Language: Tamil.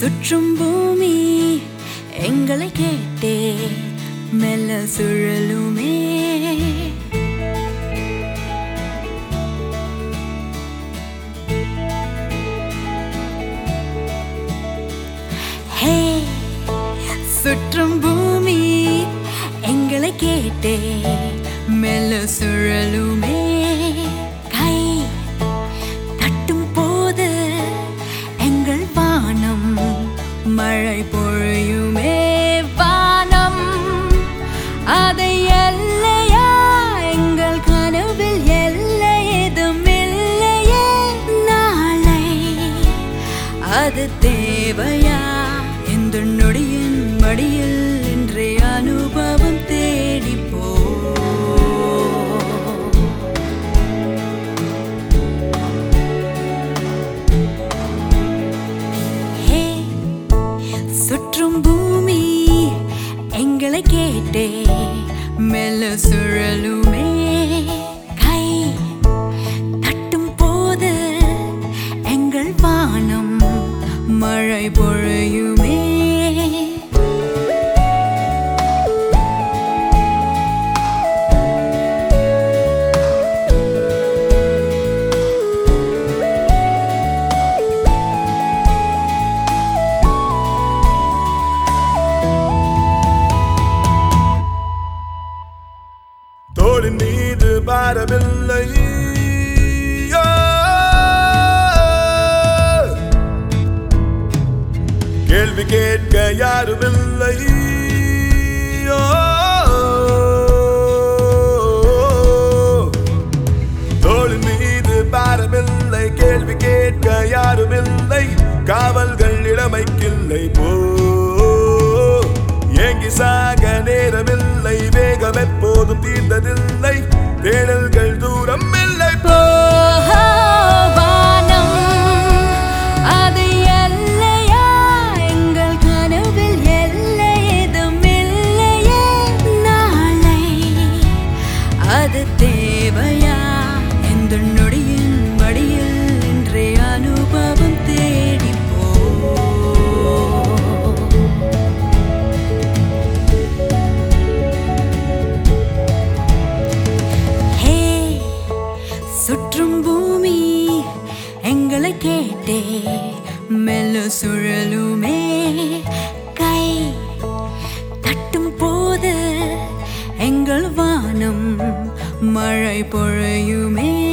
சுற்றும் பூமி எங்களை கேட்டே மெல்ல சுழலுமே ஹே சுற்றும் பூமி எங்களை கேட்டே மெல்ல சுழலுமே கை தட்டும் போது எங்கள் வானம் மழை பொழியுமே வானம் அதை எல்லையா எங்கள் கனவில் எல்லை ஏதும் இல்லையே நாளை அது தேவையா இந்த நொடியின் மடியில் இன்றைய அனுபவம் தேடி போ ஹே சுற்றும் பூமி எங்களை கேட்டே மெல்ல சுழலுமே கை தட்டும் போது எங்கள் வானம் மழை பொழியுமே தோளின் மீது பாரமில்லை ஆ. கேள்வி கேட்க யாருமில்லை ஆ. தோளின் மீது பாரமில்லை கேள்வி கேட்க யாருமில்லை காவல்கள் இளமைக்கில்லை போ ஏங்கி சாக நேரமில்லை வேகம் எப்போதும் தீர்ந்ததில்லை தேடல்கள் தூரம் இல்லை போ வானம் அது எல்லையா எங்கள் கனவில் எல்லை ஏதும் இல்லையே நாளை அது தேவையா எந்த நொடியின் மடியில் இன்றைய அனுபவம் தேடி போ ஹே சுற்றும் பூமி எங்களை கேட்டே மெல்ல சுழலுமே கை தட்டும் போது எங்கள் வானம் மழை பொழியுமே